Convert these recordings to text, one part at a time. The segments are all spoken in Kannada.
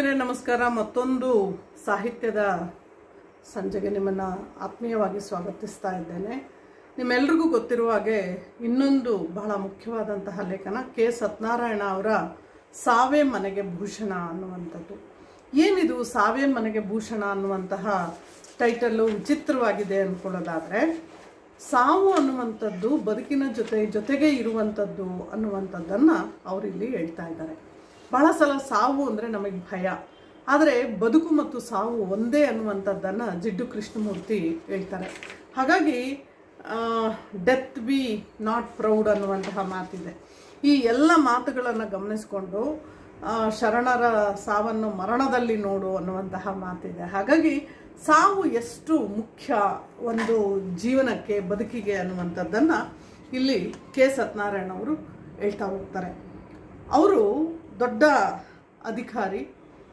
ಆತ್ಮೀಯರೇ ನಮಸ್ಕಾರ ಮತ್ತೊಂದು ಸಾಹಿತ್ಯದ ಸಂಜೆಗೆ ನಿಮ್ಮನ್ನು ಆತ್ಮೀಯವಾಗಿ ಸ್ವಾಗತಿಸ್ತಾ ಇದ್ದೇನೆ ನಿಮ್ಮೆಲ್ರಿಗೂ ಗೊತ್ತಿರುವ ಹಾಗೆ ಇನ್ನೊಂದು ಬಹಳ ಮುಖ್ಯವಾದಂತಹ ಲೇಖನ ಕೆ ಸತ್ಯನಾರಾಯಣ ಅವರ ಸಾವೇ ಮನೆಗೆ ಭೂಷಣ ಅನ್ನುವಂಥದ್ದು ಏನಿದು ಸಾವೇ ಮನೆಗೆ ಭೂಷಣ ಅನ್ನುವಂತಹ ಟೈಟಲ್ಲು ವಿಚಿತ್ರವಾಗಿದೆ ಅಂದ್ಕೊಳ್ಳೋದಾದರೆ ಸಾವು ಅನ್ನುವಂಥದ್ದು ಬದುಕಿನ ಜೊತೆ ಜೊತೆಗೆ ಇರುವಂಥದ್ದು ಅನ್ನುವಂಥದ್ದನ್ನು ಅವರಿಲ್ಲಿ ಹೇಳ್ತಾ ಇದ್ದಾರೆ ಬಹಳ ಸಲ ಸಾವು ಅಂದರೆ ನಮಗೆ ಭಯ ಆದರೆ ಬದುಕು ಮತ್ತು ಸಾವು ಒಂದೇ ಅನ್ನುವಂಥದ್ದನ್ನು ಜಿಡ್ಡು ಕೃಷ್ಣಮೂರ್ತಿ ಹೇಳ್ತಾರೆ ಹಾಗಾಗಿ ಡೆತ್ ಬಿ ನಾಟ್ ಪ್ರೌಡ್ ಅನ್ನುವಂತಹ ಮಾತಿದೆ ಈ ಎಲ್ಲ ಮಾತುಗಳನ್ನು ಗಮನಿಸಿಕೊಂಡು ಆ, ಶರಣರ ಸಾವನ್ನು ಮರಣದಲ್ಲಿ ನೋಡು ಅನ್ನುವಂತಹ ಮಾತಿದೆ ಹಾಗಾಗಿ ಸಾವು ಎಷ್ಟು ಮುಖ್ಯ ಒಂದು ಜೀವನಕ್ಕೆ ಬದುಕಿಗೆ ಅನ್ನುವಂಥದ್ದನ್ನು ಇಲ್ಲಿ ಕೆ ಸತ್ಯನಾರಾಯಣ ಅವರು ಹೇಳ್ತಾ ಹೋಗ್ತಾರೆ ಅವರು ದೊಡ್ಡ ಅಧಿಕಾರಿ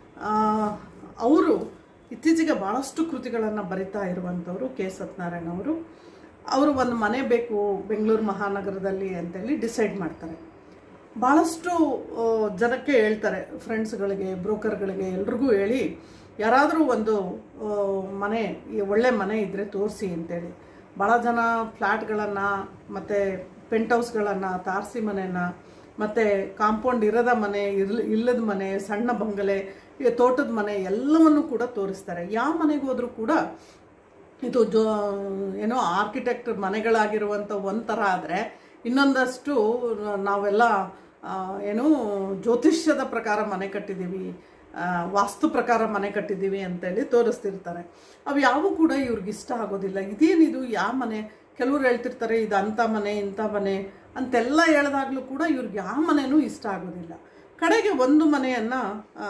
ಅವರು ಇತ್ತೀಚೆಗೆ ಭಾಳಷ್ಟು ಕೃತಿಗಳನ್ನು ಬರಿತಾ ಇರುವಂಥವರು ಕೆ ಸತ್ಯನಾರಾಯಣ ಅವರು ಅವರು ಒಂದು ಮನೆ ಬೇಕು ಬೆಂಗಳೂರು ಮಹಾನಗರದಲ್ಲಿ ಅಂತೇಳಿ ಡಿಸೈಡ್ ಮಾಡ್ತಾರೆ ಭಾಳಷ್ಟು ಆ, ಜನಕ್ಕೆ ಹೇಳ್ತಾರೆ ಫ್ರೆಂಡ್ಸ್ಗಳಿಗೆ ಬ್ರೋಕರ್ಗಳಿಗೆ ಎಲ್ರಿಗೂ ಹೇಳಿ ಯಾರಾದರೂ ಒಂದು ಆ, ಮನೆ ಈ ಒಳ್ಳೆ ಮನೆ ಇದ್ದರೆ ತೋರಿಸಿ ಅಂತೇಳಿ ಭಾಳ ಜನ ಫ್ಲ್ಯಾಟ್ಗಳನ್ನು ಮತ್ತು ಪೆಂಟ್ ಹೌಸ್ಗಳನ್ನು ತಾರಸಿ ಮನೆನ ಮತ್ತು ಕಾಂಪೌಂಡ್ ಇರದ ಮನೆ ಇರ್ಲ ಇಲ್ಲದ ಮನೆ ಸಣ್ಣ ಬಂಗಲೆ ಈ ತೋಟದ ಮನೆ ಎಲ್ಲವನ್ನು ಕೂಡ ತೋರಿಸ್ತಾರೆ ಯಾವ ಮನೆಗೆ ಹೋದರೂ ಕೂಡ ಇದು ಜೋ ಏನೋ ಆರ್ಕಿಟೆಕ್ಟ್ ಮನೆಗಳಾಗಿರುವಂಥ ಒಂಥರ ಆದರೆ ಇನ್ನೊಂದಷ್ಟು ನಾವೆಲ್ಲ ಆ, ಏನು ಜ್ಯೋತಿಷ್ಯದ ಪ್ರಕಾರ ಮನೆ ಕಟ್ಟಿದ್ದೀವಿ ಆ, ವಾಸ್ತು ಪ್ರಕಾರ ಮನೆ ಕಟ್ಟಿದ್ದೀವಿ ಅಂತೇಳಿ ತೋರಿಸ್ತಿರ್ತಾರೆ ಅವು ಯಾವು ಕೂಡ ಇವ್ರಿಗೆ ಇಷ್ಟ ಆಗೋದಿಲ್ಲ ಇದೇನಿದು ಯಾವ ಮನೆ ಕೆಲವ್ರು ಹೇಳ್ತಿರ್ತಾರೆ ಇದು ಅಂಥ ಮನೆ ಇಂಥ ಮನೆ ಅಂತೆಲ್ಲ ಹೇಳ್ದಾಗ್ಲೂ ಕೂಡ ಇವ್ರಿಗೆ ಯಾವ ಮನೆನೂ ಇಷ್ಟ ಆಗೋದಿಲ್ಲ ಕಡೆಗೆ ಒಂದು ಮನೆಯನ್ನು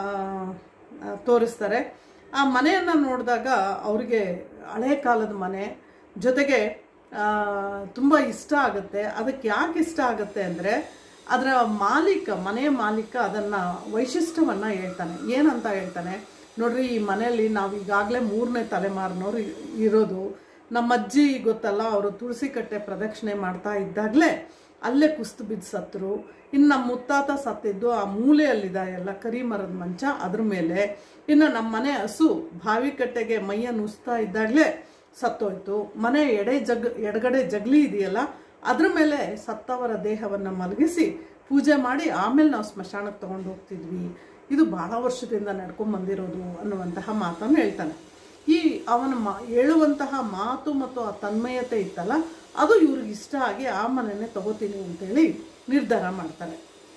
ತೋರಿಸ್ತಾರೆ ಆ ಮನೆಯನ್ನು ನೋಡಿದಾಗ ಅವರಿಗೆ ಹಳೆ ಕಾಲದ ಮನೆ ಜೊತೆಗೆ ತುಂಬ ಇಷ್ಟ ಆಗುತ್ತೆ ಅದಕ್ಕೆ ಯಾಕೆ ಇಷ್ಟ ಆಗುತ್ತೆ ಅಂದರೆ ಅದರ ಮಾಲೀಕ ಮನೆಯ ಮಾಲೀಕ ಅದನ್ನು ವೈಶಿಷ್ಟ್ಯವನ್ನು ಹೇಳ್ತಾನೆ ಏನಂತ ಹೇಳ್ತಾನೆ ನೋಡ್ರಿ ಈ ಮನೆಯಲ್ಲಿ ನಾವು ಈಗಾಗಲೇ ಮೂರನೇ ತಲೆಮಾರಿನವ್ರು ಇ- ಇರೋದು ನಮ್ಮ ಅಜ್ಜಿ ಗೊತ್ತಲ್ಲ ಅವರು ತುಳಸಿ ಕಟ್ಟೆ ಪ್ರದಕ್ಷಿಣೆ ಮಾಡ್ತಾ ಇದ್ದಾಗಲೇ ಅಲ್ಲೇ ಕುಸ್ತು ಬಿದ್ದು ಸತ್ತರು ಇನ್ನು ನಮ್ಮ ಮುತ್ತಾತ ಸತ್ತಿದ್ದು ಆ ಮೂಲೆಯಲ್ಲಿದೆ ಎಲ್ಲ ಕರಿ ಮರದ ಮಂಚ ಅದ್ರ ಮೇಲೆ ಇನ್ನು ನಮ್ಮ ಮನೆ ಹಸು ಬಾವಿ ಕಟ್ಟೆಗೆ ಮೈಯ ನುಸ್ತಾ ಇದ್ದಾಗಲೇ ಸತ್ತೋಯ್ತು ಮನೆ ಎಡೆ ಜಗ್ ಎಡಗಡೆ ಜಗಲಿ ಇದೆಯಲ್ಲ ಅದ್ರ ಮೇಲೆ ಸತ್ತವರ ದೇಹವನ್ನು ಮಲಗಿಸಿ ಪೂಜೆ ಮಾಡಿ ಆಮೇಲೆ ನಾವು ಸ್ಮಶಾನಕ್ಕೆ ತೊಗೊಂಡು ಹೋಗ್ತಿದ್ವಿ ಇದು ಬಹಳ ವರ್ಷದಿಂದ ನಡ್ಕೊಂಡು ಬಂದಿರೋದು ಅನ್ನುವಂತಹ ಮಾತನ್ನು ಹೇಳ್ತಾನೆ ಈ ಅವನ ಮಾ ಹೇಳುವಂತಹ ಮಾತು ಮತ್ತು ಆ ತನ್ಮಯತೆ ಇತ್ತಲ್ಲ ಅದು ಇವ್ರಿಗೆ ಇಷ್ಟ ಆಗಿ ಆ ಮನೆಯನ್ನೇ ತಗೋತೀನಿ ಅಂತೇಳಿ ನಿರ್ಧಾರ ಮಾಡ್ತಾರೆ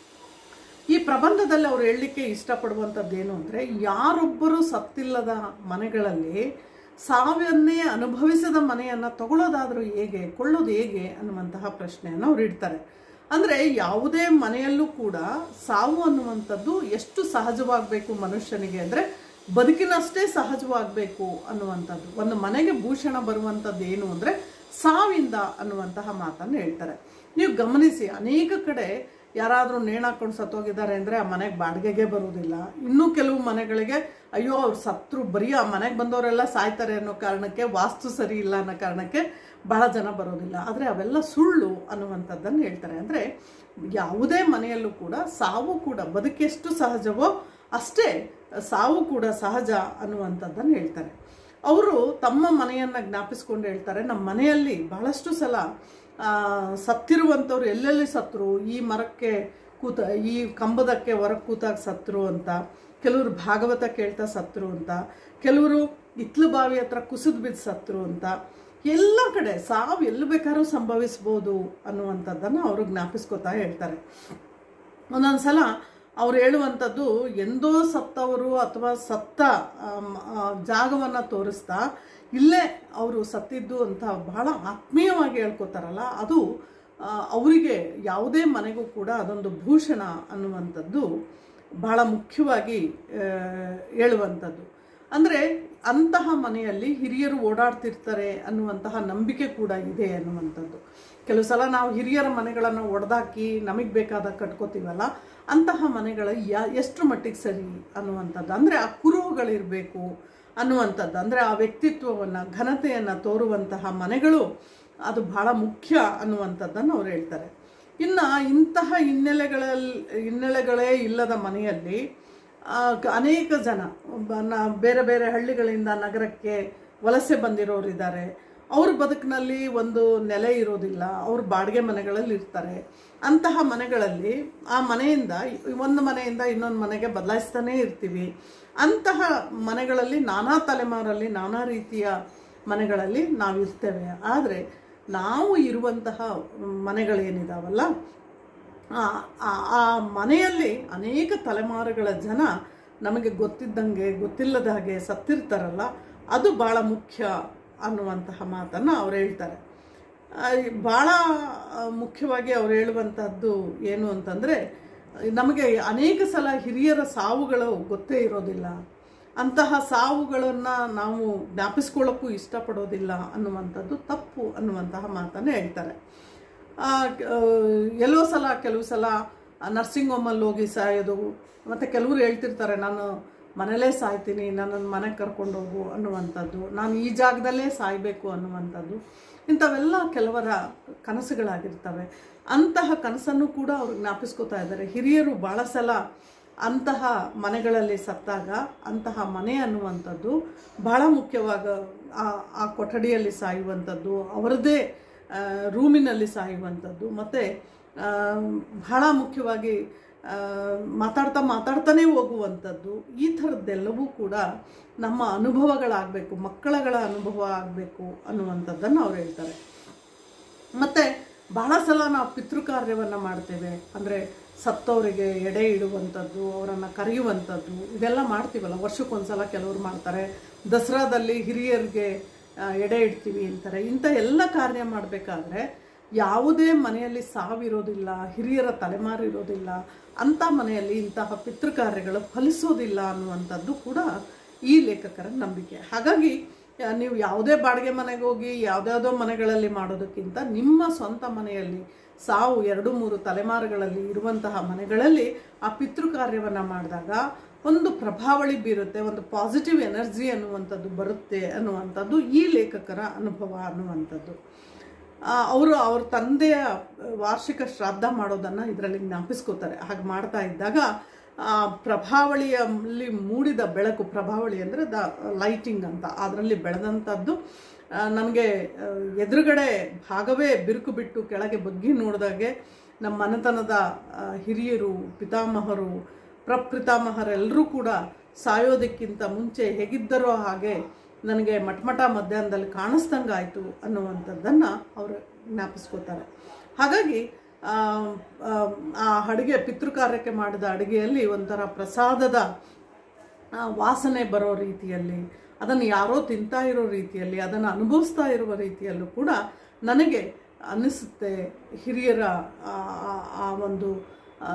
ಈ ಪ್ರಬಂಧದಲ್ಲಿ ಅವ್ರು ಹೇಳಲಿಕ್ಕೆ ಇಷ್ಟಪಡುವಂಥದ್ದು ಏನು ಅಂದರೆ ಯಾರೊಬ್ಬರು ಸತ್ತಿಲ್ಲದ ಮನೆಗಳಲ್ಲಿ ಸಾವಿಯನ್ನೇ ಅನುಭವಿಸದ ಮನೆಯನ್ನು ತಗೊಳ್ಳೋದಾದರೂ ಹೇಗೆ ಕೊಳ್ಳೋದು ಹೇಗೆ ಅನ್ನುವಂತಹ ಪ್ರಶ್ನೆಯನ್ನು ಅವ್ರು ಇಡ್ತಾರೆ ಅಂದರೆ ಯಾವುದೇ ಮನೆಯಲ್ಲೂ ಕೂಡ ಸಾವು ಅನ್ನುವಂಥದ್ದು ಎಷ್ಟು ಸಹಜವಾಗಬೇಕು ಮನುಷ್ಯನಿಗೆ ಅಂದರೆ ಬದುಕಿನಷ್ಟೇ ಸಹಜವಾಗಬೇಕು ಅನ್ನುವಂಥದ್ದು ಒಂದು ಮನೆಗೆ ಭೂಷಣ ಬರುವಂಥದ್ದು ಏನು ಅಂದರೆ ಸಾವಿಂದ ಅನ್ನುವಂತಹ ಮಾತನ್ನು ಹೇಳ್ತಾರೆ ನೀವು ಗಮನಿಸಿ ಅನೇಕ ಕಡೆ ಯಾರಾದರೂ ನೇಣಾಕೊಂಡು ಸತ್ತೋಗಿದ್ದಾರೆ ಅಂದರೆ ಆ ಮನೆಗೆ ಬಾಡಿಗೆಗೆ ಬರುವುದಿಲ್ಲ ಇನ್ನೂ ಕೆಲವು ಮನೆಗಳಿಗೆ ಅಯ್ಯೋ ಅವ್ರು ಸತ್ರು ಬರೀ ಆ ಮನೆಗೆ ಬಂದವರೆಲ್ಲ ಸಾಯ್ತಾರೆ ಅನ್ನೋ ಕಾರಣಕ್ಕೆ ವಾಸ್ತು ಸರಿ ಇಲ್ಲ ಅನ್ನೋ ಕಾರಣಕ್ಕೆ ಬಹಳ ಜನ ಬರೋದಿಲ್ಲ ಆದರೆ ಅವೆಲ್ಲ ಸುಳ್ಳು ಅನ್ನುವಂಥದ್ದನ್ನು ಹೇಳ್ತಾರೆ ಅಂದರೆ ಯಾವುದೇ ಮನೆಯಲ್ಲೂ ಕೂಡ ಸಾವು ಕೂಡ ಬದುಕೆಷ್ಟು ಸಹಜವೋ ಅಷ್ಟೇ ಸಾವು ಕೂಡ ಸಹಜ ಅನ್ನುವಂಥದ್ದನ್ನು ಹೇಳ್ತಾರೆ ಅವರು ತಮ್ಮ ಮನೆಯನ್ನು ಜ್ಞಾಪಿಸ್ಕೊಂಡು ಹೇಳ್ತಾರೆ ನಮ್ಮ ಮನೆಯಲ್ಲಿ ಬಹಳಷ್ಟು ಸಲ ಆ, ಸತ್ತಿರುವಂಥವ್ರು ಎಲ್ಲೆಲ್ಲಿ ಸತ್ತರು ಈ ಮರಕ್ಕೆ ಕೂತ ಈ ಕಂಬದಕ್ಕೆ ಹೊರಗೆ ಕೂತಾಗ ಸತ್ತರು ಅಂತ ಕೆಲವರು ಭಾಗವತ ಕೇಳ್ತಾ ಸತ್ತರು ಅಂತ ಕೆಲವರು ಇತ್ಲು ಬಾವಿ ಹತ್ರ ಕುಸಿದು ಬಿದ್ದು ಸತ್ತರು ಅಂತ ಎಲ್ಲ ಕಡೆ ಸಾವು ಎಲ್ಲಿ ಬೇಕಾದ್ರೂ ಸಂಭವಿಸ್ಬೋದು ಅನ್ನುವಂಥದ್ದನ್ನು ಅವರು ಜ್ಞಾಪಿಸ್ಕೊತಾ ಹೇಳ್ತಾರೆ ಒಂದೊಂದು ಸಲ ಅವ್ರು ಹೇಳುವಂಥದ್ದು ಎಂದೋ ಸತ್ತವರು ಅಥವಾ ಸತ್ತ ಜಾಗವನ್ನು ತೋರಿಸ್ತಾ ಇಲ್ಲೇ ಅವರು ಸತ್ತಿದ್ದು ಅಂತ ಬಹಳ ಆತ್ಮೀಯವಾಗಿ ಹೇಳ್ಕೊತಾರಲ್ಲ ಅದು ಆ, ಅವರಿಗೆ ಯಾವುದೇ ಮನೆಗೂ ಕೂಡ ಅದೊಂದು ಭೂಷಣ ಅನ್ನುವಂಥದ್ದು ಬಹಳ ಮುಖ್ಯವಾಗಿ ಆ, ಹೇಳುವಂಥದ್ದು ಅಂದರೆ ಅಂತಹ ಮನೆಯಲ್ಲಿ ಹಿರಿಯರು ಓಡಾಡ್ತಿರ್ತಾರೆ ಅನ್ನುವಂತಹ ನಂಬಿಕೆ ಕೂಡ ಇದೆ ಅನ್ನುವಂಥದ್ದು ಕೆಲವು ಸಲ ನಾವು ಹಿರಿಯರ ಮನೆಗಳನ್ನು ಒಡೆದಾಕಿ ನಮಗೆ ಬೇಕಾದಾಗ ಕಟ್ಕೋತೀವಲ್ಲ ಅಂತಹ ಮನೆಗಳು ಯಾ ಎಷ್ಟು ಮಟ್ಟಿಗೆ ಸರಿ ಅನ್ನುವಂಥದ್ದು ಅಂದರೆ ಆ ಕುರುಹುಗಳಿರಬೇಕು ಅನ್ನುವಂಥದ್ದು ಅಂದರೆ ಆ ವ್ಯಕ್ತಿತ್ವವನ್ನು ಘನತೆಯನ್ನು ತೋರುವಂತಹ ಮನೆಗಳು ಅದು ಬಹಳ ಮುಖ್ಯ ಅನ್ನುವಂಥದ್ದನ್ನು ಅವ್ರು ಹೇಳ್ತಾರೆ ಇನ್ನು ಇಂತಹ ಹಿನ್ನೆಲೆಗಳಲ್ಲಿ ಹಿನ್ನೆಲೆಗಳೇ ಇಲ್ಲದ ಮನೆಯಲ್ಲಿ ಆ, ಕ- ಅನೇಕ ಜನ ಒಬ್ಬ ನ ಬೇರೆ ಬೇರೆ ಹಳ್ಳಿಗಳಿಂದ ನಗರಕ್ಕೆ ವಲಸೆ ಬಂದಿರೋರು ಇದ್ದಾರೆ ಅವ್ರ ಬದುಕಿನಲ್ಲಿ ಒಂದು ನೆಲೆ ಇರೋದಿಲ್ಲ ಅವ್ರು ಬಾಡಿಗೆ ಮನೆಗಳಲ್ಲಿ ಇರ್ತಾರೆ ಅಂತಹ ಮನೆಗಳಲ್ಲಿ ಆ ಮನೆಯಿಂದ ಒಂದು ಮನೆಯಿಂದ ಇನ್ನೊಂದು ಮನೆಗೆ ಬದಲಾಯಿಸ್ತಾನೇ ಇರ್ತೀವಿ ಅಂತಹ ಮನೆಗಳಲ್ಲಿ ನಾನಾ ತಲೆಮಾರಲ್ಲಿ ನಾನಾ ರೀತಿಯ ಮನೆಗಳಲ್ಲಿ ನಾವು ಇರ್ತೇವೆ ಆದರೆ ನಾವು ಇರುವಂತಹ ಮನೆಗಳೇನಿದಾವಲ್ಲ ಆ ಆ- ಆ ಮನೆಯಲ್ಲಿ ಅನೇಕ ತಲೆಮಾರುಗಳ ಜನ ನಮಗೆ ಗೊತ್ತಿದ್ದಂಗೆ ಗೊತ್ತಿಲ್ಲದ ಹಾಗೆ ಸತ್ತಿರ್ತಾರಲ್ಲ ಅದು ಭಾಳ ಮುಖ್ಯ ಅನ್ನುವಂತಹ ಮಾತನ್ನು ಅವ್ರು ಹೇಳ್ತಾರೆ ಆ, ಭಾಳ ಆ, ಮುಖ್ಯವಾಗಿ ಅವ್ರು ಹೇಳುವಂಥದ್ದು ಏನು ಅಂತಂದರೆ ನಮಗೆ ಅನೇಕ ಸಲ ಹಿರಿಯರ ಸಾವುಗಳು ಗೊತ್ತೇ ಇರೋದಿಲ್ಲ ಅಂತಹ ಸಾವುಗಳನ್ನು ನಾವು ಜ್ಞಾಪಿಸ್ಕೊಳ್ಳೋಕ್ಕೂ ಇಷ್ಟಪಡೋದಿಲ್ಲ ಅನ್ನುವಂಥದ್ದು ತಪ್ಪು ಅನ್ನುವಂತಹ ಮಾತನ್ನು ಹೇಳ್ತಾರೆ ಆ, ಕ- ಆ, ಎಲ್ಲೋ ಸಲ ಕೆಲವು ಸಲ ನರ್ಸಿಂಗ್ ಹೋಮಲ್ಲಿ ಹೋಗಿ ಸಾಯೋದು ಮತ್ತು ಕೆಲವರು ಹೇಳ್ತಿರ್ತಾರೆ ನಾನು ಮನೇಲೇ ಸಾಯ್ತೀನಿ ನನ್ನನ್ನು ಮನೆಗೆ ಕರ್ಕೊಂಡು ಹೋಗು ಅನ್ನುವಂಥದ್ದು ನಾನು ಈ ಜಾಗದಲ್ಲೇ ಸಾಯಬೇಕು ಅನ್ನುವಂಥದ್ದು ಇಂಥವೆಲ್ಲ ಕೆಲವರ ಕನಸುಗಳಾಗಿರ್ತವೆ ಅಂತಹ ಕನಸನ್ನು ಕೂಡ ಅವರು ಜ್ಞಾಪಿಸ್ಕೋತಾ ಇದ್ದಾರೆ ಹಿರಿಯರು ಭಾಳ ಸಲ ಅಂತಹ ಮನೆಗಳಲ್ಲಿ ಸತ್ತಾಗ ಅಂತಹ ಮನೆ ಅನ್ನುವಂಥದ್ದು ಬಹಳ ಮುಖ್ಯವಾಗ ಆ ಆ ಕೊಠಡಿಯಲ್ಲಿ ಸಾಯುವಂಥದ್ದು ಅವರದೇ ಆ, ರೂಮಿನಲ್ಲಿ ಸಾಯುವಂಥದ್ದು ಮತ್ತು ಬಹಳ ಮುಖ್ಯವಾಗಿ ಆ, ಮಾತಾಡ್ತಾ ಮಾತಾಡ್ತಾನೇ ಹೋಗುವಂಥದ್ದು ಈ ಥರದ್ದೆಲ್ಲವೂ ಕೂಡ ನಮ್ಮ ಅನುಭವಗಳಾಗಬೇಕು ಮಕ್ಕಳಗಳ ಅನುಭವ ಆಗಬೇಕು ಅನ್ನುವಂಥದ್ದನ್ನು ಅವ್ರು ಹೇಳ್ತಾರೆ ಮತ್ತು ಬಹಳ ಸಲ ನಾವು ಪಿತೃಕಾರ್ಯವನ್ನು ಮಾಡ್ತೇವೆ ಅಂದರೆ ಸತ್ತವರಿಗೆ ಎಡೆ ಇಡುವಂಥದ್ದು ಅವರನ್ನು ಕರೆಯುವಂಥದ್ದು ಇದೆಲ್ಲ ಮಾಡ್ತೀವಲ್ಲ ವರ್ಷಕ್ಕೊಂದ್ಸಲ ಕೆಲವರು ಮಾಡ್ತಾರೆ ದಸರಾದಲ್ಲಿ ಹಿರಿಯರಿಗೆ ಆ, ಎಡೆ ಇಡ್ತೀವಿ ಅಂತಾರೆ ಇಂಥ ಎಲ್ಲ ಕಾರ್ಯ ಮಾಡಬೇಕಾದ್ರೆ ಯಾವುದೇ ಮನೆಯಲ್ಲಿ ಸಾವಿರೋದಿಲ್ಲ ಹಿರಿಯರ ತಲೆಮಾರು ಇರೋದಿಲ್ಲ ಅಂಥ ಮನೆಯಲ್ಲಿ ಇಂತಹ ಪಿತೃಕಾರ್ಯಗಳು ಫಲಿಸೋದಿಲ್ಲ ಅನ್ನುವಂಥದ್ದು ಕೂಡ ಈ ಲೇಖಕರ ನಂಬಿಕೆ ಹಾಗಾಗಿ ಆ, ನೀವು ಯಾವುದೇ ಬಾಡಿಗೆ ಮನೆಗೆ ಹೋಗಿ ಯಾವುದ್ಯಾವುದೋ ಮನೆಗಳಲ್ಲಿ ಮಾಡೋದಕ್ಕಿಂತ ನಿಮ್ಮ ಸ್ವಂತ ಮನೆಯಲ್ಲಿ ಸಾವು ಎರಡು ಮೂರು ತಲೆಮಾರುಗಳಲ್ಲಿ ಇರುವಂತಹ ಮನೆಗಳಲ್ಲಿ ಆ ಪಿತೃ ಕಾರ್ಯವನ್ನು ಮಾಡಿದಾಗ ಒಂದು ಪ್ರಭಾವಳಿ ಬೀರುತ್ತೆ ಒಂದು ಪಾಸಿಟಿವ್ ಎನರ್ಜಿ ಅನ್ನುವಂಥದ್ದು ಬರುತ್ತೆ ಅನ್ನುವಂಥದ್ದು ಈ ಲೇಖಕರ ಅನುಭವ ಅನ್ನುವಂಥದ್ದು ಅವರು ಅವ್ರ ತಂದೆಯ ವಾರ್ಷಿಕ ಶ್ರಾದ್ದ ಮಾಡೋದನ್ನು ಇದರಲ್ಲಿ ಜ್ಞಾಪಿಸ್ಕೋತಾರೆ ಹಾಗೆ ಮಾಡ್ತಾ ಇದ್ದಾಗ ಆ ಪ್ರಭಾವಳಿಯಲ್ಲಿ ಮೂಡಿದ ಬೆಳಕು ಪ್ರಭಾವಳಿ ಅಂದರೆ ದ ಲೈಟಿಂಗ್ ಅಂತ ಅದರಲ್ಲಿ ಬೆಳೆದಂಥದ್ದು ನನಗೆ ಎದುರುಗಡೆ ಭಾಗವೇ ಬಿರುಕು ಬಿಟ್ಟು ಕೆಳಗೆ ಬಗ್ಗಿ ನೋಡಿದಾಗೆ ನಮ್ಮ ಮನೆತನದ ಆ, ಹಿರಿಯರು ಪಿತಾಮಹರು ಪ್ರಪ್ರತಾಮಹರೆಲ್ಲರೂ ಕೂಡ ಸಾಯೋದಕ್ಕಿಂತ ಮುಂಚೆ ಹೇಗಿದ್ದರೋ ಹಾಗೆ ನನಗೆ ಮಟ್ಮಟ ಮಧ್ಯಾಹ್ನದಲ್ಲಿ ಕಾಣಿಸ್ದಂಗಾಯಿತು ಅನ್ನುವಂಥದ್ದನ್ನು ಅವರು ಜ್ಞಾಪಿಸ್ಕೋತಾರೆ ಹಾಗಾಗಿ ಆ, ಆ, ಆ ಅಡುಗೆ ಪಿತೃಕಾರ್ಯಕ್ಕೆ ಮಾಡಿದ ಅಡುಗೆಯಲ್ಲಿ ಒಂಥರ ಪ್ರಸಾದದ ಆ, ವಾಸನೆ ಬರೋ ರೀತಿಯಲ್ಲಿ ಅದನ್ನು ಯಾರೋ ತಿಂತಾ ಇರೋ ರೀತಿಯಲ್ಲಿ ಅದನ್ನು ಅನುಭವಿಸ್ತಾ ಇರುವ ರೀತಿಯಲ್ಲೂ ಕೂಡ ನನಗೆ ಅನ್ನಿಸುತ್ತೆ ಹಿರಿಯರ ಆ ಆ- ಆ ಒಂದು ಆ,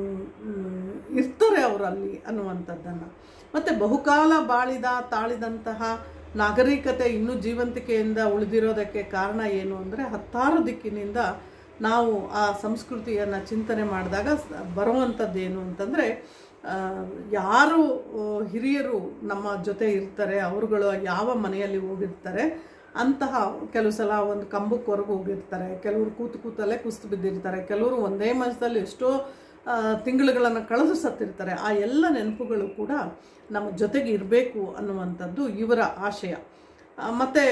ಮ್, ಇರ್ತಾರೆ ಅವರಲ್ಲಿ ಅನ್ನುವಂಥದ್ದನ್ನು ಮತ್ತು ಬಹುಕಾಲ ಬಾಳಿದ ತಾಳಿದಂತಹ ನಾಗರಿಕತೆ ಇನ್ನೂ ಜೀವಂತಿಕೆಯಿಂದ ಉಳಿದಿರೋದಕ್ಕೆ ಕಾರಣ ಏನು ಅಂದರೆ ಹತ್ತಾರು ದಿಕ್ಕಿನಿಂದ ನಾವು ಆ ಸಂಸ್ಕೃತಿಯನ್ನು ಚಿಂತನೆ ಮಾಡಿದಾಗ ಸ- ಬರುವಂಥದ್ದು ಏನು ಅಂತಂದರೆ ಆ, ಯಾರು ಆ, ಹಿರಿಯರು ನಮ್ಮ ಜೊತೆ ಇರ್ತಾರೆ ಅವರುಗಳು ಯಾವ ಮನೆಯಲ್ಲಿ ಹೋಗಿರ್ತಾರೆ ಅಂತಹ ಕೆಲವು ಸಲ ಒಂದು ಕಂಬಕ್ವರೆಗೂ ಹೋಗಿರ್ತಾರೆ ಕೆಲವರು ಕೂತು ಕೂತಲ್ಲೇ ಕುಸ್ತು ಬಿದ್ದಿರ್ತಾರೆ ಕೆಲವರು ಒಂದೇ ಮನಸ್ಸಲ್ಲಿ ಎಷ್ಟೋ ಆ, ತಿಂಗಳುಗಳನ್ನು ಕಳೆದು ಸತ್ತಿರ್ತಾರೆ ಆ ಎಲ್ಲ ನೆನಪುಗಳು ಕೂಡ ನಮ್ಮ ಜೊತೆಗೆ ಇರಬೇಕು ಅನ್ನುವಂಥದ್ದು ಇವರ ಆಶಯ ಮತ್ತು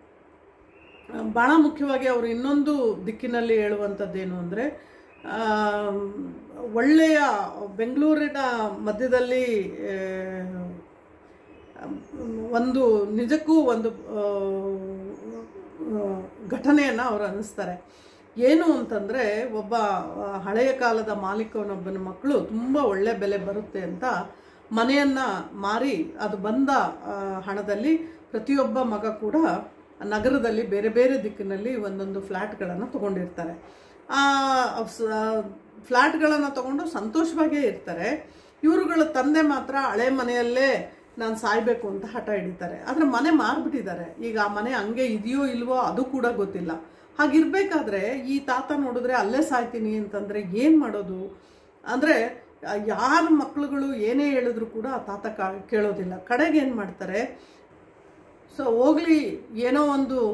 ಭಾಳ ಮುಖ್ಯವಾಗಿ ಅವರು ಇನ್ನೊಂದು ದಿಕ್ಕಿನಲ್ಲಿ ಹೇಳುವಂಥದ್ದೇನು ಅಂದರೆ ಒಳ್ಳೆಯ ಬೆಂಗಳೂರಿನ ಮಧ್ಯದಲ್ಲಿ ಆ, ಒಂದು ನಿಜಕ್ಕೂ ಒಂದು ಆ, ಆ, ಘಟನೆಯನ್ನು ಅವರು ಅನ್ನಿಸ್ತಾರೆ ಏನು ಅಂತಂದರೆ ಒಬ್ಬ ಆ, ಹಳೆಯ ಕಾಲದ ಮಾಲೀಕನೊಬ್ಬನ ಮಕ್ಕಳು ತುಂಬ ಒಳ್ಳೆ ಬೆಲೆ ಬರುತ್ತೆ ಅಂತ ಮನೆಯನ್ನು ಮಾರಿ ಅದು ಬಂದ ಆ, ಹಣದಲ್ಲಿ ಪ್ರತಿಯೊಬ್ಬ ಮಗ ಕೂಡ ನಗರದಲ್ಲಿ ಬೇರೆ ಬೇರೆ ದಿಕ್ಕಿನಲ್ಲಿ ಒಂದೊಂದು ಫ್ಲ್ಯಾಟ್ಗಳನ್ನು ತೊಗೊಂಡಿರ್ತಾರೆ ಆ ಫ್ಲ್ಯಾಟ್ಗಳನ್ನು ತಗೊಂಡು ಸಂತೋಷವಾಗೇ ಇರ್ತಾರೆ ಇವರುಗಳ ತಂದೆ ಮಾತ್ರ ಹಳೆ ಮನೆಯಲ್ಲೇ ನಾನು ಸಾಯಬೇಕು ಅಂತ ಹಠ ಹಿಡಿತಾರೆ ಆದರೆ ಮನೆ ಮಾರ್ಬಿಟ್ಟಿದ್ದಾರೆ ಈಗ ಆ ಮನೆ ಹಂಗೆ ಇದೆಯೋ ಇಲ್ವೋ ಅದು ಕೂಡ ಗೊತ್ತಿಲ್ಲ ಹಾಗಿರ್ಬೇಕಾದ್ರೆ ಈ ತಾತ ನೋಡಿದ್ರೆ ಅಲ್ಲೇ ಸಾಯ್ತೀನಿ ಅಂತಂದರೆ ಏನು ಮಾಡೋದು ಅಂದರೆ ಯಾರ ಮಕ್ಳುಗಳು ಏನೇ ಹೇಳಿದ್ರು ಕೂಡ ಆ ತಾತ ಕಾ- ಕೇಳೋದಿಲ್ಲ ಕಡೆಗೆ ಏನು ಮಾಡ್ತಾರೆ ಸೊ ಹೋಗ್ಲಿ ಏನೋ ಒಂದು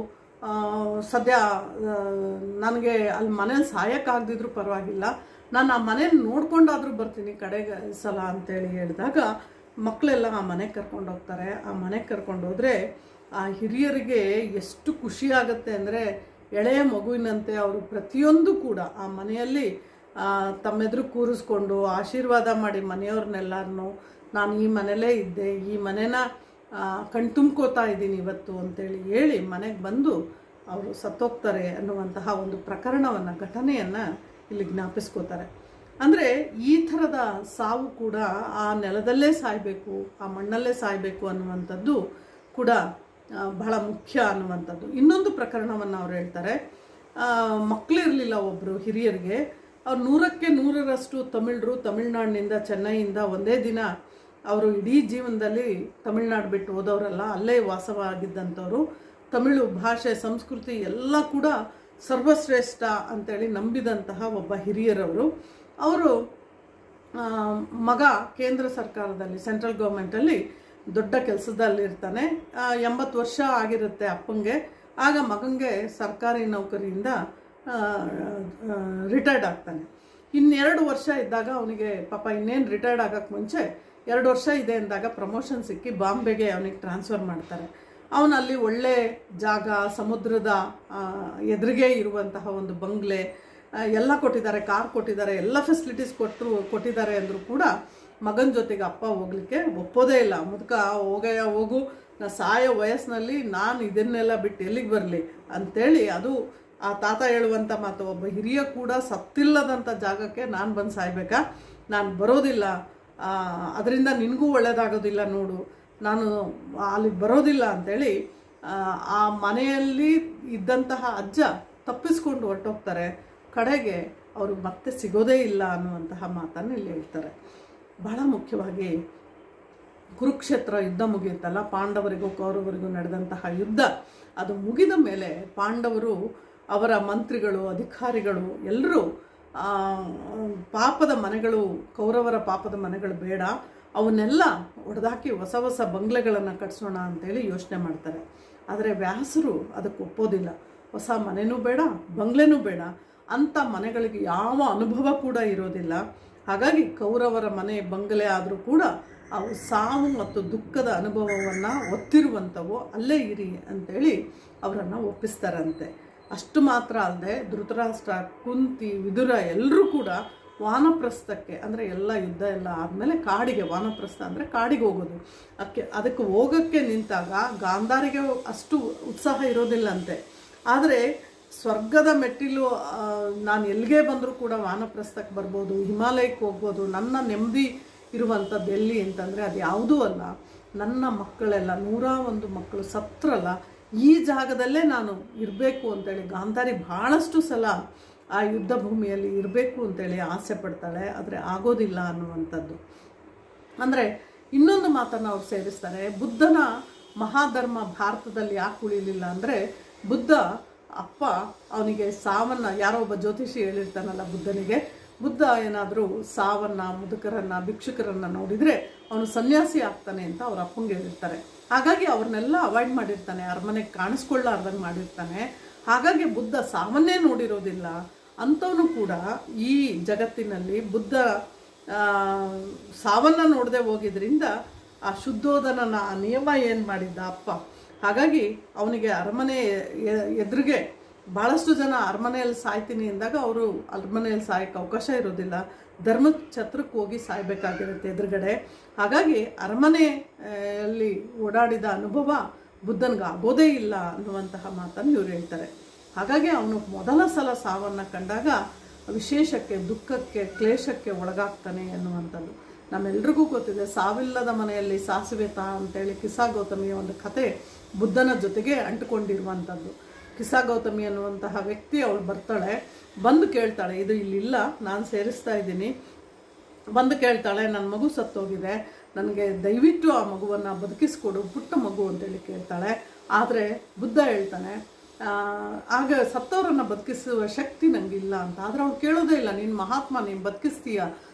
ಆ, ಸದ್ಯ ಆ, ನನಗೆ ಅಲ್ಲಿ ಮನೇಲಿ ಸಾಯಕ್ಕಾಗದಿದ್ರು ಪರವಾಗಿಲ್ಲ ನಾನು ಆ ಮನೇಲಿ ನೋಡ್ಕೊಂಡಾದ್ರೂ ಬರ್ತೀನಿ ಕಡೆಗೆ ಸಲ ಅಂತೇಳಿ ಹೇಳಿದಾಗ ಮಕ್ಕಳೆಲ್ಲ ಆ ಮನೆಗೆ ಕರ್ಕೊಂಡು ಹೋಗ್ತಾರೆ ಆ ಮನೆಗೆ ಕರ್ಕೊಂಡು ಹೋದ್ರೆ ಆ ಹಿರಿಯರಿಗೆ ಎಷ್ಟು ಖುಷಿ ಆಗುತ್ತೆ ಅಂದರೆ ಎಳೆಯ ಮಗುವಿನಂತೆ ಅವರು ಪ್ರತಿಯೊಂದು ಕೂಡ ಆ ಮನೆಯಲ್ಲಿ ಆ, ತಮ್ಮೆದುರು ಕೂರಿಸ್ಕೊಂಡು ಆಶೀರ್ವಾದ ಮಾಡಿ ಮನೆಯವ್ರನ್ನೆಲ್ಲರನ್ನು ನಾನು ಈ ಮನೇಲೇ ಇದ್ದೆ ಈ ಮನೇನ ಕಣ್ತುಂಬ್ಕೋತಾ ಇದ್ದೀನಿ ಇವತ್ತು ಅಂತೇಳಿ ಹೇಳಿ ಮನೆಗೆ ಬಂದು ಅವರು ಸತ್ತೋಗ್ತಾರೆ ಅನ್ನುವಂತಹ ಒಂದು ಪ್ರಕರಣವನ್ನು ಘಟನೆಯನ್ನು ಇಲ್ಲಿ ಜ್ಞಾಪಿಸ್ಕೋತಾರೆ ಅಂದರೆ ಈ ಥರದ ಸಾವು ಕೂಡ ಆ ನೆಲದಲ್ಲೇ ಸಾಯಬೇಕು ಆ ಮಣ್ಣಲ್ಲೇ ಸಾಯಬೇಕು ಅನ್ನುವಂಥದ್ದು ಕೂಡ ಆ, ಬಹಳ ಮುಖ್ಯ ಅನ್ನುವಂಥದ್ದು ಇನ್ನೊಂದು ಪ್ರಕರಣವನ್ನು ಅವ್ರು ಹೇಳ್ತಾರೆ ಆ, ಮಕ್ಕಳಿರಲಿಲ್ಲ ಒಬ್ಬರು ಹಿರಿಯರಿಗೆ ಅವ್ರು ನೂರಕ್ಕೆ ನೂರರಷ್ಟು ತಮಿಳರು ತಮಿಳ್ನಾಡಿನಿಂದ ಚೆನ್ನೈಯಿಂದ ಒಂದೇ ದಿನ ಅವರು ಇಡೀ ಜೀವನದಲ್ಲಿ ತಮಿಳ್ನಾಡು ಬಿಟ್ಟು ಹೋದವರಲ್ಲ ಅಲ್ಲೇ ವಾಸವಾಗಿದ್ದಂಥವ್ರು ತಮಿಳು ಭಾಷೆ ಸಂಸ್ಕೃತಿ ಎಲ್ಲ ಕೂಡ ಸರ್ವಶ್ರೇಷ್ಠ ಅಂತೇಳಿ ನಂಬಿದಂತಹ ಒಬ್ಬ ಹಿರಿಯರವರು ಅವರು ಆ, ಮಗ ಕೇಂದ್ರ ಸರ್ಕಾರದಲ್ಲಿ ಸೆಂಟ್ರಲ್ ಗೌರ್ಮೆಂಟಲ್ಲಿ ದೊಡ್ಡ ಕೆಲಸದಲ್ಲಿರ್ತಾನೆ ಎಂಬತ್ತು ವರ್ಷ ಆಗಿರುತ್ತೆ ಅಪ್ಪಂಗೆ ಆಗ ಮಗಂಗೆ ಸರ್ಕಾರಿ ನೌಕರಿಯಿಂದ ರಿಟೈರ್ಡ್ ಆಗ್ತಾನೆ ಇನ್ನೆರಡು ವರ್ಷ ಇದ್ದಾಗ ಅವನಿಗೆ ಪಾಪ ಇನ್ನೇನು ರಿಟೈರ್ಡ್ ಆಗೋಕ್ಕೆ ಮುಂಚೆ ಎರಡು ವರ್ಷ ಇದೆ ಅಂದಾಗ ಪ್ರಮೋಷನ್ ಸಿಕ್ಕಿ ಬಾಂಬೆಗೆ ಅವನಿಗೆ ಟ್ರಾನ್ಸ್ಫರ್ ಮಾಡ್ತಾರೆ ಅವನಲ್ಲಿ ಒಳ್ಳೆ ಜಾಗ ಸಮುದ್ರದ ಆ, ಎದುರಿಗೆ ಇರುವಂತಹ ಒಂದು ಬಂಗ್ಲೆ ಆ, ಎಲ್ಲ ಕೊಟ್ಟಿದ್ದಾರೆ ಕಾರ್ ಕೊಟ್ಟಿದ್ದಾರೆ ಎಲ್ಲ ಫೆಸಿಲಿಟೀಸ್ ಕೊಟ್ಟರು ಕೊಟ್ಟಿದ್ದಾರೆ ಅಂದರೂ ಕೂಡ ಮಗನ ಜೊತೆಗೆ ಅಪ್ಪ ಹೋಗ್ಲಿಕ್ಕೆ ಒಪ್ಪೋದೇ ಇಲ್ಲ ಮುದುಕ ಹೋಗಯ್ಯ ಹೋಗು ನಾ ಸಾಯೋ ವಯಸ್ಸಿನಲ್ಲಿ ನಾನು ಇದನ್ನೆಲ್ಲ ಬಿಟ್ಟು ಎಲ್ಲಿಗೆ ಬರಲಿ ಅಂತೇಳಿ ಅದು ಆ ತಾತ ಹೇಳುವಂಥ ಮಾತು ಒಬ್ಬ ಹಿರಿಯ ಕೂಡ ಸತ್ತಿಲ್ಲದಂಥ ಜಾಗಕ್ಕೆ ನಾನು ಬಂದು ಸಾಯ್ಬೇಕಾ ನಾನು ಬರೋದಿಲ್ಲ ಅದರಿಂದ ನಿನಗೂ ಒಳ್ಳೇದಾಗೋದಿಲ್ಲ ನೋಡು ನಾನು ಅಲ್ಲಿಗೆ ಬರೋದಿಲ್ಲ ಅಂತೇಳಿ ಆ, ಆ ಮನೆಯಲ್ಲಿ ಇದ್ದಂತಹ ಅಜ್ಜ ತಪ್ಪಿಸ್ಕೊಂಡು ಹೊರಟೋಗ್ತಾರೆ ಕಡೆಗೆ ಅವರು ಮತ್ತೆ ಸಿಗೋದೇ ಇಲ್ಲ ಅನ್ನುವಂತಹ ಮಾತನ್ನು ಇಲ್ಲಿ ಹೇಳ್ತಾರೆ ಬಹಳ ಮುಖ್ಯವಾಗಿ ಕುರುಕ್ಷೇತ್ರ ಯುದ್ಧ ಮುಗಿಯುತ್ತಲ್ಲ ಪಾಂಡವರಿಗೂ ಕೌರವರಿಗೂ ನಡೆದಂತಹ ಯುದ್ಧ ಅದು ಮುಗಿದ ಮೇಲೆ ಪಾಂಡವರು ಅವರ ಮಂತ್ರಿಗಳು ಅಧಿಕಾರಿಗಳು ಎಲ್ಲರೂ ಆ, ಪಾಪದ ಮನೆಗಳು ಕೌರವರ ಪಾಪದ ಮನೆಗಳು ಬೇಡ ಅವನ್ನೆಲ್ಲ ಒಡೆದಾಕಿ ಹೊಸ ಹೊಸ ಬಂಗ್ಲೆಗಳನ್ನು ಕಟ್ಸೋಣ ಅಂತೇಳಿ ಯೋಚನೆ ಮಾಡ್ತಾರೆ ಆದರೆ ವ್ಯಾಸರು ಅದಕ್ಕೆ ಒಪ್ಪೋದಿಲ್ಲ ಹೊಸ ಮನೆನೂ ಬೇಡ ಬಂಗ್ಲೆನೂ ಬೇಡ ಅಂಥ ಮನೆಗಳಿಗೆ ಯಾವ ಅನುಭವ ಕೂಡ ಇರೋದಿಲ್ಲ ಹಾಗಾಗಿ ಕೌರವರ ಮನೆ ಬಂಗಲೆ ಆದರೂ ಕೂಡ ಅವು ಸಾವು ಮತ್ತು ದುಃಖದ ಅನುಭವವನ್ನು ಒತ್ತಿರುವಂಥವು ಅಲ್ಲೇ ಇರಿ ಅಂತೇಳಿ ಅವರನ್ನು ಒಪ್ಪಿಸ್ತಾರಂತೆ ಅಷ್ಟು ಮಾತ್ರ ಅಲ್ಲದೆ ಧೃತರಾಷ್ಟ್ರ ಕುಂತಿ ವಿದುರ ಎಲ್ಲರೂ ಕೂಡ ವಾನಪ್ರಸ್ಥಕ್ಕೆ ಅಂದರೆ ಎಲ್ಲ ಯುದ್ಧ ಎಲ್ಲ ಆದಮೇಲೆ ಕಾಡಿಗೆ ವಾನಪ್ರಸ್ಥ ಅಂದರೆ ಕಾಡಿಗೆ ಹೋಗೋದು ಅದಕ್ಕೆ ಅದಕ್ಕೆ ಹೋಗೋಕ್ಕೆ ನಿಂತಾಗ ಗಾಂಧಾರಿಗೆ ಅಷ್ಟು ಉತ್ಸಾಹ ಇರೋದಿಲ್ಲಂತೆ ಆದರೆ ಸ್ವರ್ಗದ ಮೆಟ್ಟಿಲು ಆ, ನಾನು ಎಲ್ಲಿಗೆ ಬಂದರೂ ಕೂಡ ವಾನಪ್ರಸ್ಥಕ್ಕೆ ಬರ್ಬೋದು ಹಿಮಾಲಯಕ್ಕೆ ಹೋಗ್ಬೋದು ನನ್ನ ನೆಮ್ಮದಿ ಇರುವಂಥದ್ದು ಎಲ್ಲಿ ಅಂತಂದರೆ ಅದು ಯಾವುದೂ ಅಲ್ಲ ನನ್ನ ಮಕ್ಕಳೆಲ್ಲ ನೂರ ಒಂದು ಮಕ್ಕಳು ಸತ್ರಲ್ಲ ಈ ಜಾಗದಲ್ಲೇ ನಾನು ಇರಬೇಕು ಅಂತೇಳಿ ಗಾಂಧಾರಿ ಭಾಳಷ್ಟು ಸಲ ಆ ಯುದ್ಧ ಭೂಮಿಯಲ್ಲಿ ಇರಬೇಕು ಅಂತೇಳಿ ಆಸೆ ಪಡ್ತಾಳೆ ಆದರೆ ಆಗೋದಿಲ್ಲ ಅನ್ನುವಂಥದ್ದು ಅಂದರೆ ಇನ್ನೊಂದು ಮಾತನ್ನು ಅವ್ರು ಸೇರಿಸ್ತಾರೆ ಬುದ್ಧನ ಮಹಾಧರ್ಮ ಭಾರತದಲ್ಲಿ ಯಾಕೆ ಉಳಿಲಿಲ್ಲ ಅಂದರೆ ಬುದ್ಧ ಅಪ್ಪ ಅವನಿಗೆ ಸಾವನ್ನ ಯಾರೋ ಒಬ್ಬ ಜ್ಯೋತಿಷಿ ಹೇಳಿರ್ತಾನಲ್ಲ ಬುದ್ಧನಿಗೆ ಬುದ್ಧ ಏನಾದರೂ ಸಾವನ್ನ ಮುದುಕರನ್ನ ಭಿಕ್ಷುಕರನ್ನ ನೋಡಿದರೆ ಅವನು ಸನ್ಯಾಸಿ ಆಗ್ತಾನೆ ಅಂತ ಅವ್ರ ಅಪ್ಪಂಗೆ ಹೇಳಿರ್ತಾರೆ ಹಾಗಾಗಿ ಅವ್ರನ್ನೆಲ್ಲ ಅವಾಯ್ಡ್ ಮಾಡಿರ್ತಾನೆ ಅರಮನೆಗೆ ಕಾಣಿಸ್ಕೊಳ್ಳಾರ್ದಂಗೆ ಮಾಡಿರ್ತಾನೆ ಹಾಗಾಗಿ ಬುದ್ಧ ಸಾವನ್ನೇ ನೋಡಿರೋದಿಲ್ಲ ಅಂಥವನು ಕೂಡ ಈ ಜಗತ್ತಿನಲ್ಲಿ ಬುದ್ಧ ಆ, ಸಾವನ್ನ ನೋಡದೆ ಹೋಗಿದ್ರಿಂದ ಆ ಶುದ್ಧೋಧನನ ಆ ನಿಯಮ ಏನು ಮಾಡಿದ್ದ ಅಪ್ಪ ಹಾಗಾಗಿ ಅವನಿಗೆ ಅರಮನೆ ಎ- ಎದುರಿಗೆ ಭಾಳಷ್ಟು ಜನ ಅರಮನೆಯಲ್ಲಿ ಸಾಯ್ತೀನಿ ಅಂದಾಗ ಅವರು ಅರಮನೆಯಲ್ಲಿ ಸಾಯಕ್ಕೆ ಅವಕಾಶ ಇರೋದಿಲ್ಲ ಧರ್ಮದ ಛತ್ರಕ್ಕೆ ಹೋಗಿ ಸಾಯ್ಬೇಕಾಗಿರುತ್ತೆ ಎದುರುಗಡೆ ಹಾಗಾಗಿ ಅರಮನೆಯಲ್ಲಿ ಓಡಾಡಿದ ಅನುಭವ ಬುದ್ಧನಿಗೆ ಆಗೋದೇ ಇಲ್ಲ ಅನ್ನುವಂತಹ ಮಾತನ್ನು ಇವ್ರು ಹೇಳ್ತಾರೆ ಹಾಗಾಗಿ ಅವನು ಮೊದಲ ಸಲ ಸಾವನ್ನು ಕಂಡಾಗ ವಿಶೇಷಕ್ಕೆ ದುಃಖಕ್ಕೆ ಕ್ಲೇಶಕ್ಕೆ ಒಳಗಾಗ್ತಾನೆ ಅನ್ನುವಂಥದ್ದು ನಮ್ಮೆಲ್ರಿಗೂ ಗೊತ್ತಿದೆ ಸಾವಿಲ್ಲದ ಮನೆಯಲ್ಲಿ ಸಾಸಿವೆ ತಾ ಅಂತೇಳಿ ಕಿಸಾ ಗೌತಮಿಯ ಒಂದು ಕತೆ ಬುದ್ಧನ ಜೊತೆಗೆ ಅಂಟುಕೊಂಡಿರುವಂಥದ್ದು ಕಿಸಾ ಗೌತಮಿ ಅನ್ನುವಂತಹ ವ್ಯಕ್ತಿ ಅವಳು ಬರ್ತಾಳೆ ಬಂದು ಕೇಳ್ತಾಳೆ ಇದು ಇಲ್ಲಿಲ್ಲ ನಾನು ಸೇರಿಸ್ತಾ ಇದ್ದೀನಿ ಬಂದು ಕೇಳ್ತಾಳೆ ನನ್ನ ಮಗು ಸತ್ತೋಗಿದೆ ನನಗೆ ದಯವಿಟ್ಟು ಆ ಮಗುವನ್ನು ಬದುಕಿಸ್ಕೊಡು ಪುಟ್ಟ ಮಗು ಅಂತೇಳಿ ಕೇಳ್ತಾಳೆ ಆದರೆ ಬುದ್ಧ ಹೇಳ್ತಾನೆ ಆ, ಆಗ ಸತ್ತವರನ್ನು ಬದುಕಿಸುವ ಶಕ್ತಿ ನನಗಿಲ್ಲ ಅಂತ ಆದರೆ ಅವ್ಳು ಕೇಳೋದೇ ಇಲ್ಲ ನೀನು ಮಹಾತ್ಮ ನೀನು ಬದುಕಿಸ್ತೀಯ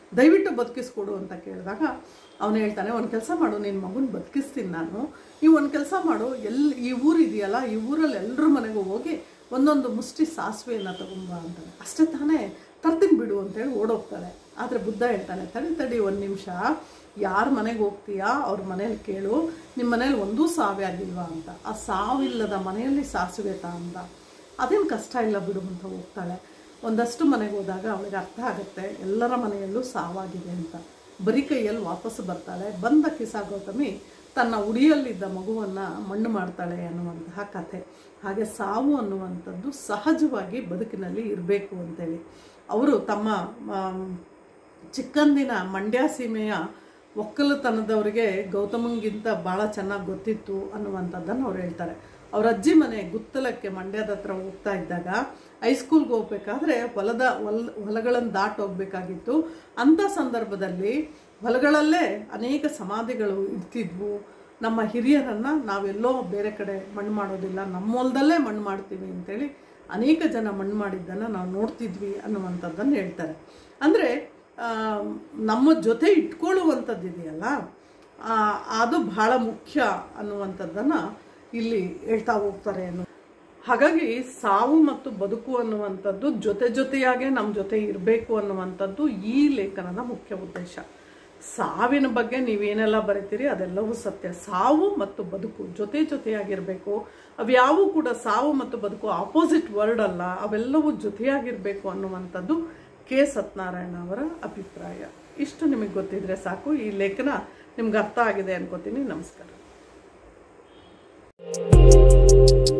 ದಯವಿಟ್ಟು ಬದುಕಿಸ್ಕೊಡು ಅಂತ ಕೇಳಿದಾಗ ಅವನು ಹೇಳ್ತಾನೆ ಒಂದು ಕೆಲಸ ಮಾಡು ನಿನ್ನ ಮಗುನ ಬದುಕಿಸ್ತೀನಿ ನಾನು ನೀವು ಒಂದು ಕೆಲಸ ಮಾಡು ಎಲ್ಲಿ ಈ ಊರು ಇದೆಯಲ್ಲ ಈ ಊರಲ್ಲಿ ಎಲ್ಲರ ಮನೆಗೂ ಹೋಗಿ ಒಂದೊಂದು ಮುಷ್ಟಿ ಸಾಸಿವೆಯನ್ನು ತಗೊಂಬ ಅಂತಾನೆ ಅಷ್ಟೇ ತಾನೇ ತರ್ತೀನಿ ಬಿಡು ಅಂತೇಳಿ ಓಡೋಗ್ತಾಳೆ ಆದರೆ ಬುದ್ಧ ಹೇಳ್ತಾನೆ ತಡಿ ತಡಿ ಒಂದು ನಿಮಿಷ ಯಾರ ಮನೆಗೆ ಹೋಗ್ತೀಯಾ ಅವ್ರ ಮನೇಲಿ ಕೇಳು ನಿಮ್ಮ ಮನೇಲಿ ಒಂದೂ ಸಾವೇ ಆಗಿಲ್ವಾ ಅಂತ ಆ ಸಾವಿಲ್ಲದ ಮನೆಯಲ್ಲಿ ಸಾಸಿವೆ ತಾ ಅಂತ ಅದೇನು ಕಷ್ಟ ಇಲ್ಲ ಬಿಡು ಅಂತ ಹೋಗ್ತಾಳೆ ಒಂದಷ್ಟು ಮನೆಗೆ ಹೋದಾಗ ಅವಳಿಗೆ ಅರ್ಥ ಆಗುತ್ತೆ ಎಲ್ಲರ ಮನೆಯಲ್ಲೂ ಸಾವಾಗಿದೆ ಅಂತ ಬರೀ ಕೈಯಲ್ಲಿ ವಾಪಸ್ ಬರ್ತಾಳೆ ಬಂದ ಕಿಸಾ ಗೌತಮಿ ತನ್ನ ಉಡಿಯಲ್ಲಿದ್ದ ಮಗುವನ್ನು ಮಣ್ಣು ಮಾಡ್ತಾಳೆ ಅನ್ನುವಂತಹ ಕಥೆ ಹಾಗೆ ಸಾವು ಅನ್ನುವಂಥದ್ದು ಸಹಜವಾಗಿ ಬದುಕಿನಲ್ಲಿ ಇರಬೇಕು ಅಂತೇಳಿ ಅವರು ತಮ್ಮ ಆಮ್, ಚಿಕ್ಕಂದಿನ ಮಂಡ್ಯ ಸೀಮೆಯ ಒಕ್ಕಲುತನದವರಿಗೆ ಗೌತಮಂಗಿಂತ ಭಾಳ ಚೆನ್ನಾಗಿ ಗೊತ್ತಿತ್ತು ಅನ್ನುವಂಥದ್ದನ್ನು ಅವ್ರು ಹೇಳ್ತಾರೆ ಅವ್ರ ಅಜ್ಜಿ ಮನೆ ಗುತ್ತಲಕ್ಕೆ ಮಂಡ್ಯದ ಹತ್ರ ಹೋಗ್ತಾ ಇದ್ದಾಗ ಹೈಸ್ಕೂಲ್ಗೆ ಹೋಗ್ಬೇಕಾದ್ರೆ ಹೊಲದ ಹೊಲ ಹೊಲಗಳನ್ನು ದಾಟ್ ಹೋಗ್ಬೇಕಾಗಿತ್ತು ಅಂಥ ಸಂದರ್ಭದಲ್ಲಿ ಹೊಲಗಳಲ್ಲೇ ಅನೇಕ ಸಮಾಧಿಗಳು ಇರ್ತಿದ್ವು ನಮ್ಮ ಹಿರಿಯರನ್ನು ನಾವೆಲ್ಲೋ ಬೇರೆ ಕಡೆ ಮಣ್ಣು ಮಾಡೋದಿಲ್ಲ ನಮ್ಮ ಹೊಲದಲ್ಲೇ ಮಣ್ಣು ಮಾಡ್ತೀವಿ ಅಂತೇಳಿ ಅನೇಕ ಜನ ಮಣ್ಣು ಮಾಡಿದ್ದನ್ನು ನಾವು ನೋಡ್ತಿದ್ವಿ ಅನ್ನುವಂಥದ್ದನ್ನು ಹೇಳ್ತಾರೆ ಅಂದರೆ ನಮ್ಮ ಜೊತೆ ಇಟ್ಕೊಳ್ಳುವಂಥದ್ದು ಇದೆಯಲ್ಲ ಆ, ಅದು ಬಹಳ ಮುಖ್ಯ ಅನ್ನುವಂಥದ್ದನ್ನು ಇಲ್ಲಿ ಹೇಳ್ತಾ ಹೋಗ್ತಾರೆ ಅನ್ನೋ ಹಾಗಾಗಿ ಸಾವು ಮತ್ತು ಬದುಕು ಅನ್ನುವಂಥದ್ದು ಜೊತೆ ಜೊತೆಯಾಗೆ ನಮ್ಮ ಜೊತೆ ಇರಬೇಕು ಅನ್ನುವಂಥದ್ದು ಈ ಲೇಖನದ ಮುಖ್ಯ ಉದ್ದೇಶ ಸಾವಿನ ಬಗ್ಗೆ ನೀವೇನೆಲ್ಲ ಬರಿತೀರಿ ಅದೆಲ್ಲವೂ ಸತ್ಯ ಸಾವು ಮತ್ತು ಬದುಕು ಜೊತೆ ಜೊತೆಯಾಗಿರಬೇಕು ಅವ್ಯಾವೂ ಕೂಡ ಸಾವು ಮತ್ತು ಬದುಕು ಆಪೋಸಿಟ್ ವರ್ಡ್ ಅಲ್ಲ ಅವೆಲ್ಲವೂ ಜೊತೆಯಾಗಿರಬೇಕು ಅನ್ನುವಂಥದ್ದು ಕೆ ಸತ್ಯನಾರಾಯಣ ಅವರ ಅಭಿಪ್ರಾಯ ಇಷ್ಟು ನಿಮಗೆ ಗೊತ್ತಿದ್ರೆ ಸಾಕು ಈ ಲೇಖನ ನಿಮ್ಗೆ ಅರ್ಥ ಆಗಿದೆ ಅನ್ಕೋತೀನಿ ನಮಸ್ಕಾರ